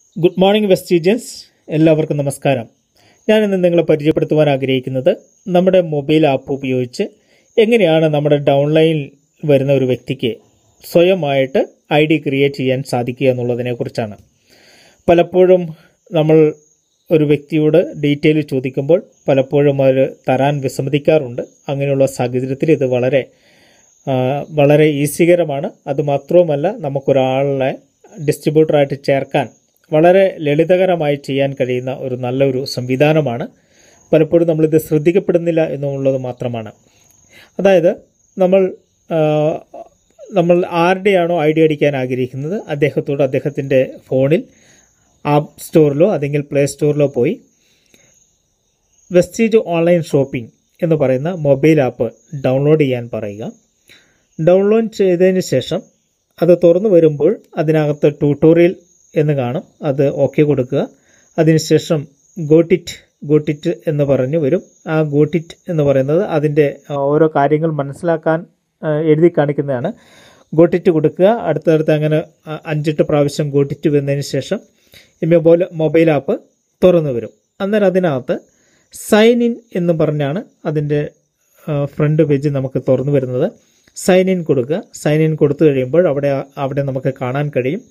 good morning വെസ്റ്റീജിയൻസ് എല്ലാവർക്കും നമസ്കാരം ഞാൻ ഇന്ന് നിങ്ങളെ പരിചയപ്പെടുത്തുവാൻ ആഗ്രഹിക്കുന്നത് നമ്മുടെ മൊബൈൽ ആപ്പ് ഉപയോഗിച്ച് എങ്ങനെയാണ് നമ്മുടെ ഡൗൺലൈനിൽ വരുന്ന ഒരു വ്യക്തിക്ക് സ്വയമായിട്ട് ഐ ഡി ക്രിയേറ്റ് ചെയ്യാൻ സാധിക്കുക എന്നുള്ളതിനെക്കുറിച്ചാണ് പലപ്പോഴും നമ്മൾ ഒരു വ്യക്തിയോട് ഡീറ്റെയിൽ ചോദിക്കുമ്പോൾ പലപ്പോഴും അവർ തരാൻ വിസമ്മതിക്കാറുണ്ട് അങ്ങനെയുള്ള സാഹചര്യത്തിൽ ഇത് വളരെ ആ, വളരെ ഈസികരമാണ് അതുമാത്രവുമല്ല നമുക്കൊരാളെ ഡിസ്ട്രിബ്യൂട്ടറായിട്ട് ചേർക്കാൻ വളരെ ലളിതകരമായി ചെയ്യാൻ കഴിയുന്ന ഒരു നല്ലൊരു സംവിധാനമാണ് പലപ്പോഴും നമ്മളിത് ശ്രദ്ധിക്കപ്പെടുന്നില്ല എന്നുള്ളത് മാത്രമാണ് അതായത് നമ്മൾ ആ, നമ്മൾ ആരുടെയാണോ ഐ ഡി അടിക്കാൻ ആഗ്രഹിക്കുന്നത് അദ്ദേഹത്തോട് അദ്ദേഹത്തിൻ്റെ ഫോണിൽ ആപ്പ് സ്റ്റോറിലോ അല്ലെങ്കിൽ പ്ലേ സ്റ്റോറിലോ പോയി വെസ്റ്റീജ് ഓൺലൈൻ ഷോപ്പിംഗ് എന്ന് പറയുന്ന മൊബൈൽ ആപ്പ് ഡൗൺലോഡ് ചെയ്യാൻ പറയുക ഡൗൺലോഡ് ചെയ്തതിന് ശേഷം അത് തുറന്നു വരുമ്പോൾ അതിനകത്ത് ട്യൂട്ടോറിയൽ എന്ന് കാണും അത് ഓക്കെ കൊടുക്കുക അതിനുശേഷം ഗോട്ടിറ്റ് ഗോട്ടിറ്റ് എന്ന് പറഞ്ഞു വരും ആ ഗോട്ടിറ്റ് എന്ന് പറയുന്നത് അതിൻ്റെ ആ, ഓരോ കാര്യങ്ങൾ മനസ്സിലാക്കാൻ ആ, എഴുതി കാണിക്കുന്നതാണ് ഗോട്ടിറ്റ് കൊടുക്കുക അടുത്തടുത്ത് അങ്ങനെ ആ, അഞ്ചെട്ട് പ്രാവശ്യം ഗോട്ടിറ്റ് വന്നതിന് ശേഷം ഈ മൊബൈൽ മൊബൈൽ ആപ്പ് തുറന്നു വരും അന്നേരം അതിനകത്ത് സൈൻ ഇൻ എന്ന് പറഞ്ഞാണ് അതിൻ്റെ ഫ്രണ്ട് പേജ് നമുക്ക് തുറന്നു വരുന്നത് സൈൻ ഇൻ കൊടുക്കുക സൈൻ ഇൻ കൊടുത്തു കഴിയുമ്പോൾ അവിടെ അവിടെ നമുക്ക് കാണാൻ കഴിയും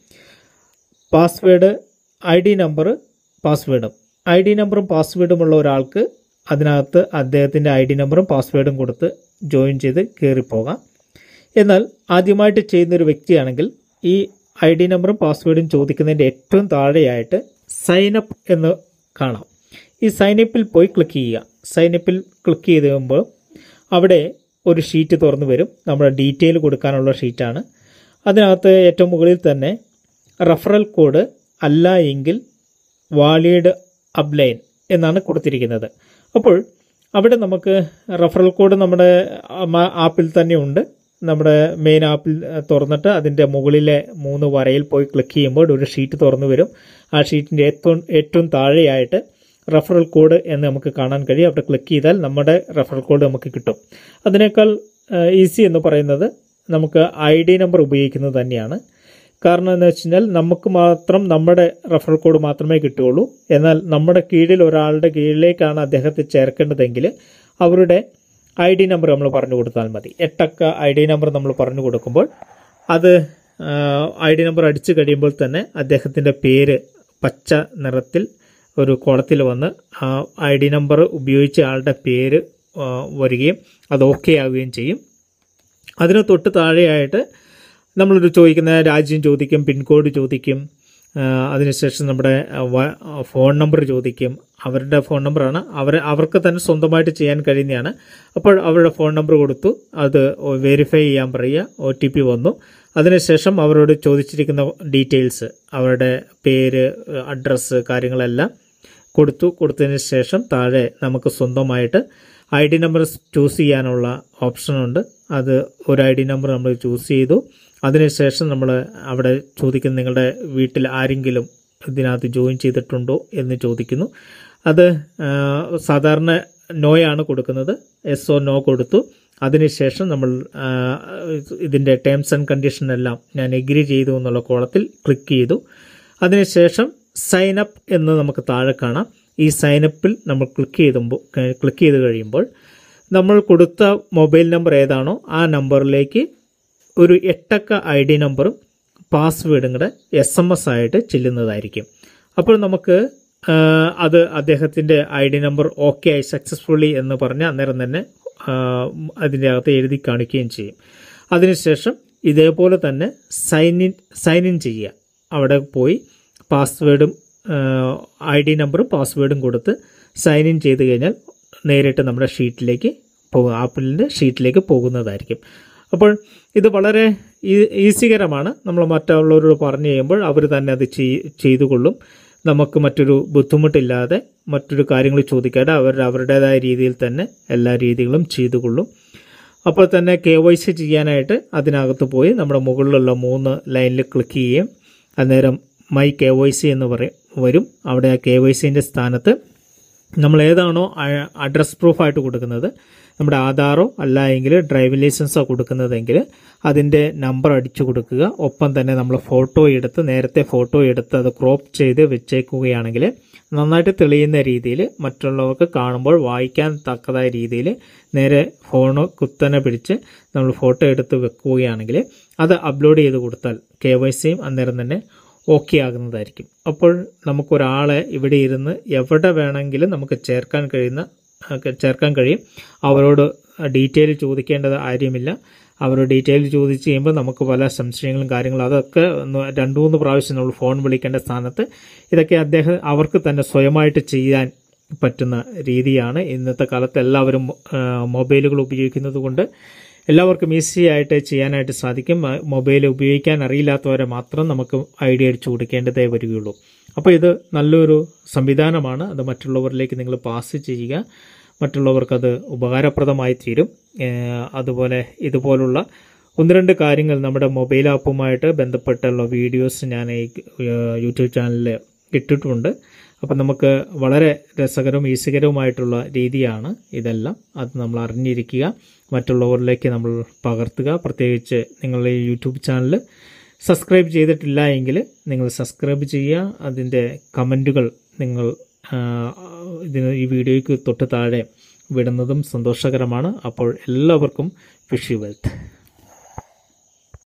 പാസ്വേഡ് ഐ ഡി നമ്പർ പാസ്വേഡും ഐ ഡി നമ്പറും പാസ്വേഡും ഉള്ള ഒരാൾക്ക് അതിനകത്ത് അദ്ദേഹത്തിൻ്റെ ഐ ഡി നമ്പറും പാസ്വേഡും കൊടുത്ത് ജോയിൻ ചെയ്ത് കയറിപ്പോകാം എന്നാൽ ആദ്യമായിട്ട് ചെയ്യുന്നൊരു വ്യക്തിയാണെങ്കിൽ ഈ ഐ ഡി നമ്പറും പാസ്വേഡും ചോദിക്കുന്നതിൻ്റെ ഏറ്റവും താഴെയായിട്ട് സൈനപ്പ് എന്ന് കാണാം ഈ സൈനപ്പിൽ പോയി ക്ലിക്ക് ചെയ്യുക സൈനപ്പിൽ ക്ലിക്ക് ചെയ്ത് കഴിയുമ്പോൾ അവിടെ ഒരു ഷീറ്റ് തുറന്നു വരും നമ്മുടെ ഡീറ്റെയിൽ കൊടുക്കാനുള്ള ഷീറ്റാണ് അതിനകത്ത് ഏറ്റവും മുകളിൽ തന്നെ റഫറൽ കോഡ് അല്ല എങ്കിൽ വാലിഡ് അപ്ലൈൻ എന്നാണ് കൊടുത്തിരിക്കുന്നത് അപ്പോൾ അവിടെ നമുക്ക് റഫറൽ കോഡ് നമ്മുടെ ആമ- ആപ്പിൽ തന്നെ ഉണ്ട് നമ്മുടെ മെയിൻ ആപ്പിൽ അഹ്, തുറന്നിട്ട് അതിൻ്റെ മുകളിലെ മൂന്ന് വരയിൽ പോയി ക്ലിക്ക് ചെയ്യുമ്പോൾ ഒരു ഷീറ്റ് തുറന്നു വരും ആ ഷീറ്റിൻ്റെ ഏറ്റവും ഏറ്റവും താഴെയായിട്ട് റഫറൽ കോഡ് എന്ന് നമുക്ക് കാണാൻ കഴിയും അവിടെ ക്ലിക്ക് ചെയ്താൽ നമ്മുടെ റഫറൽ കോഡ് നമുക്ക് കിട്ടും അതിനേക്കാൾ ഈസി എന്ന് പറയുന്നത് നമുക്ക് ഐ ഡി നമ്പർ ഉപയോഗിക്കുന്നത് തന്നെയാണ് കാരണം എന്ന് വെച്ച് കഴിഞ്ഞാൽ നമുക്ക് മാത്രം നമ്മുടെ റഫറൽ കോഡ് മാത്രമേ കിട്ടുകയുള്ളൂ എന്നാൽ നമ്മുടെ കീഴിൽ ഒരാളുടെ കീഴിലേക്കാണ് അദ്ദേഹത്തെ ചേർക്കേണ്ടതെങ്കിൽ അവരുടെ ഐ ഡി നമ്പർ നമ്മൾ പറഞ്ഞു കൊടുത്താൽ മതി എട്ടക്ക ഐ ഡി നമ്പർ നമ്മൾ പറഞ്ഞു കൊടുക്കുമ്പോൾ അത് ഐ ഡി നമ്പർ അടിച്ചു കഴിയുമ്പോൾ തന്നെ അദ്ദേഹത്തിൻ്റെ പേര് പച്ച നിറത്തിൽ ഒരു കോളത്തിൽ വന്ന് ആ ഐ ഡി നമ്പർ ഉപയോഗിച്ച ആളുടെ പേര് ആ, വരികയും അത് ഓക്കെ ആവുകയും ചെയ്യും അതിന് തൊട്ട് താഴെയായിട്ട് നമ്മളൊരു ചോദിക്കുന്ന രാജ്യം ചോദിക്കും പിൻകോഡ് ചോദിക്കും ആ, അതിനുശേഷം നമ്മുടെ ആ, വ- ആ, ഫോൺ നമ്പർ ചോദിക്കും അവരുടെ ഫോൺ നമ്പറാണ് അവർ അവർക്ക് തന്നെ സ്വന്തമായിട്ട് ചെയ്യാൻ കഴിയുന്നതാണ് അപ്പോൾ അവരുടെ ഫോൺ നമ്പർ കൊടുത്തു അത് വെരിഫൈ ചെയ്യാൻ പറയുക ഒ ടി പി വന്നു അതിനുശേഷം അവരോട് ചോദിച്ചിരിക്കുന്ന ഡീറ്റെയിൽസ് അവരുടെ പേര് അഡ്രസ്സ് കാര്യങ്ങളെല്ലാം കൊടുത്തു കൊടുത്തതിന് ശേഷം താഴെ നമുക്ക് സ്വന്തമായിട്ട് ഐ ഡി നമ്പർ ചൂസ് ചെയ്യാനുള്ള ഓപ്ഷനുണ്ട് അത് ഒരു ഐ ഡി നമ്പർ നമ്മൾ ചൂസ് ചെയ്തു അതിനുശേഷം നമ്മൾ അവിടെ ചോദിക്കുന്ന നിങ്ങളുടെ വീട്ടിൽ ആരെങ്കിലും ഇതിനകത്ത് ജോയിൻ ചെയ്തിട്ടുണ്ടോ എന്ന് ചോദിക്കുന്നു അത് ആ, സാധാരണ നോയാണ് കൊടുക്കുന്നത് എസ് ഓ നോ കൊടുത്തു അതിനുശേഷം നമ്മൾ ആ, ഇതിൻ്റെ ടേംസ് ആൻഡ് കണ്ടീഷൻ എല്ലാം ഞാൻ എഗ്രി ചെയ്തു എന്നുള്ള കോളത്തിൽ ക്ലിക്ക് ചെയ്തു അതിനുശേഷം സൈൻ അപ്പ് എന്ന് നമുക്ക് താഴെ കാണാം ഈ സൈനപ്പിൽ നമ്മൾ ക്ലിക്ക് ചെയ്തുമ്പോൾ ക്ലിക്ക് ചെയ്ത് കഴിയുമ്പോൾ നമ്മൾ കൊടുത്ത മൊബൈൽ നമ്പർ ഏതാണോ ആ നമ്പറിലേക്ക് ഒരു എട്ടക്ക ഐ ഡി നമ്പറും പാസ്വേഡും കൂടെ എസ് എം എസ് ആയിട്ട് ചെല്ലുന്നതായിരിക്കും അപ്പോൾ നമുക്ക് ആ, അത് അദ്ദേഹത്തിൻ്റെ ഐ ഡി നമ്പർ ഓക്കെ ആയി സക്സസ്ഫുള്ളി എന്ന് പറഞ്ഞ് അന്നേരം തന്നെ ആ, അതിൻ്റെ അകത്ത് എഴുതി കാണിക്കുകയും ചെയ്യും അതിനുശേഷം ഇതേപോലെ തന്നെ സൈൻ ഇൻ സൈൻ ഇൻ ചെയ്യുക അവിടെ പോയി പാസ്വേഡും ഐ ഡി നമ്പറും പാസ്വേഡും കൊടുത്ത് സൈൻ ഇൻ ചെയ്ത് കഴിഞ്ഞാൽ നേരിട്ട് നമ്മുടെ ഷീറ്റിലേക്ക് പോകും ആപ്പിളിൻ്റെ ഷീറ്റിലേക്ക് പോകുന്നതായിരിക്കും അപ്പോൾ ഇത് വളരെ ഈ- ഈസികരമാണ് നമ്മൾ മറ്റുള്ളവരോട് പറഞ്ഞു കഴിയുമ്പോൾ അവർ തന്നെ അത് ചെയ്- ചെയ്തുകൊള്ളും നമുക്ക് മറ്റൊരു ബുദ്ധിമുട്ടില്ലാതെ മറ്റൊരു കാര്യങ്ങൾ ചോദിക്കാതെ അവർ അവരുടേതായ രീതിയിൽ തന്നെ എല്ലാ രീതികളും ചെയ്തുകൊള്ളും അപ്പോൾ തന്നെ കെ വൈ സി ചെയ്യാനായിട്ട് അതിനകത്ത് പോയി നമ്മുടെ മുകളിലുള്ള മൂന്ന് ലൈനിൽ ക്ലിക്ക് ചെയ്യുകയും അന്നേരം മൈ കെ വൈ സി എന്ന് പറയും വരും അവിടെ ആ കെ വൈ സിൻ്റെ സ്ഥാനത്ത് നമ്മൾ ഏതാണോ അഡ്രസ് പ്രൂഫായിട്ട് കൊടുക്കുന്നത് നമ്മുടെ ആധാറോ അല്ല എങ്കിൽ ഡ്രൈവിംഗ് ലൈസൻസോ കൊടുക്കുന്നതെങ്കിൽ അതിൻ്റെ നമ്പർ അടിച്ചു കൊടുക്കുക ഒപ്പം തന്നെ നമ്മൾ ഫോട്ടോ എടുത്ത് നേരത്തെ ഫോട്ടോ എടുത്ത് അത് ക്രോപ്പ് ചെയ്ത് വെച്ചേക്കുകയാണെങ്കിൽ നന്നായിട്ട് തെളിയുന്ന രീതിയിൽ മറ്റുള്ളവർക്ക് കാണുമ്പോൾ വായിക്കാൻ തക്കതായ രീതിയിൽ നേരെ ഫോണ് കുത്തനെ പിടിച്ച് നമ്മൾ ഫോട്ടോ എടുത്ത് വെക്കുകയാണെങ്കിൽ അത് അപ്ലോഡ് ചെയ്ത് കൊടുത്താൽ കെ വൈ സിയും അന്നേരം തന്നെ ഓക്കെ ആകുന്നതായിരിക്കും അപ്പോൾ നമുക്കൊരാളെ ഇവിടെ ഇരുന്ന് എവിടെ വേണമെങ്കിലും നമുക്ക് ചേർക്കാൻ കഴിയുന്ന ചേർക്കാൻ കഴിയും അവരോട് ഡീറ്റെയിൽ ചോദിക്കേണ്ടത് കാര്യമില്ല അവർ ഡീറ്റെയിൽ ചോദിച്ച് കഴിയുമ്പോൾ നമുക്ക് പല സംശയങ്ങളും കാര്യങ്ങളും അതൊക്കെ ഒന്ന് രണ്ട് മൂന്ന് പ്രാവശ്യം നമ്മൾ ഫോൺ വിളിക്കേണ്ട സ്ഥാനത്ത് ഇതൊക്കെ അദ്ദേഹം അവർക്ക് തന്നെ സ്വയമായിട്ട് ചെയ്യാൻ പറ്റുന്ന രീതിയാണ് ഇന്നത്തെ കാലത്ത് എല്ലാവരും മൊബൈലുകൾ ഉപയോഗിക്കുന്നത് കൊണ്ട് എല്ലാവർക്കും ഈസി ആയിട്ട് ചെയ്യാനായിട്ട് സാധിക്കും മൊബൈൽ ഉപയോഗിക്കാൻ അറിയില്ലാത്തവരെ മാത്രം നമുക്ക് ഐഡിയ അടിച്ചു കൊടുക്കേണ്ടതേ വരികയുള്ളൂ അപ്പോൾ ഇത് നല്ലൊരു സംവിധാനമാണ് അത് മറ്റുള്ളവരിലേക്ക് നിങ്ങൾ പാസ് ചെയ്യുക മറ്റുള്ളവർക്കത് ഉപകാരപ്രദമായി തീരും അതുപോലെ ഇതുപോലുള്ള ഒന്ന് രണ്ട് കാര്യങ്ങൾ നമ്മുടെ മൊബൈൽ ആപ്പുമായിട്ട് ബന്ധപ്പെട്ടുള്ള വീഡിയോസ് ഞാൻ ഈ യൂട്യൂബ് ചാനലിൽ ഇട്ടിട്ടുണ്ട് അപ്പം നമുക്ക് വളരെ രസകരവും ഈസികരവുമായിട്ടുള്ള രീതിയാണ് ഇതെല്ലാം അത് നമ്മൾ അറിഞ്ഞിരിക്കുക മറ്റുള്ളവരിലേക്ക് നമ്മൾ പകർത്തുക പ്രത്യേകിച്ച് നിങ്ങളുടെ യൂട്യൂബ് ചാനൽ സബ്സ്ക്രൈബ് ചെയ്തിട്ടില്ല എങ്കിൽ നിങ്ങൾ സബ്സ്ക്രൈബ് ചെയ്യുക അതിൻ്റെ കമൻറ്റുകൾ നിങ്ങൾ ഇതിന് ഈ വീഡിയോയ്ക്ക് തൊട്ട് താഴെ വിടുന്നതും സന്തോഷകരമാണ് അപ്പോൾ എല്ലാവർക്കും വിഷ് യു വെൽത്ത്